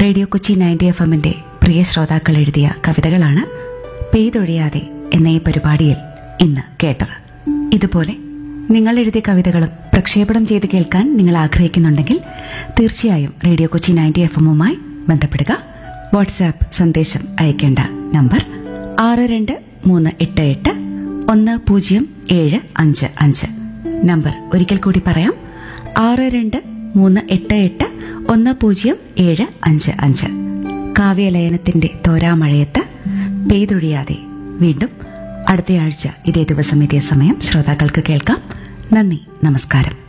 radio Kochi ninety F എമ്മിന്റെ പ്രിയ ശ്രോതാക്കൾ എഴുതിയ കവിതകളാണ് പെയ്തൊഴിയാതെ എന്ന ഈ പരിപാടിയിൽ ഇന്ന് കേട്ടത് ഇതുപോലെ നിങ്ങൾ എഴുതിയ കവിതകളും പ്രക്ഷേപണം ചെയ്ത് കേൾക്കാൻ നിങ്ങൾ ആഗ്രഹിക്കുന്നുണ്ടെങ്കിൽ തീർച്ചയായും റേഡിയോ കൊച്ചി നയൻറ്റി എഫ് എമ്മുമായി ബന്ധപ്പെടുക വാട്സാപ്പ് സന്ദേശം അയക്കേണ്ട നമ്പർ ആറ് രണ്ട് മൂന്ന് എട്ട് എട്ട് ഒന്ന് പൂജ്യം ഏഴ് അഞ്ച് അഞ്ച് നമ്പർ ഒരിക്കൽ കൂടി പറയാം ആറ് രണ്ട് മൂന്ന് എട്ട് എട്ട് ഒന്ന് പൂജ്യം ഏഴ് അഞ്ച് അഞ്ച് കാവ്യലയനത്തിന്റെ തോരാമഴയത്ത് പെയ്തൊഴിയാതെ വീണ്ടും അടുത്തയാഴ്ച ഇതേ ദിവസം ഇതേ സമയം ശ്രോതാക്കൾക്ക് കേൾക്കാം നന്ദി നമസ്കാരം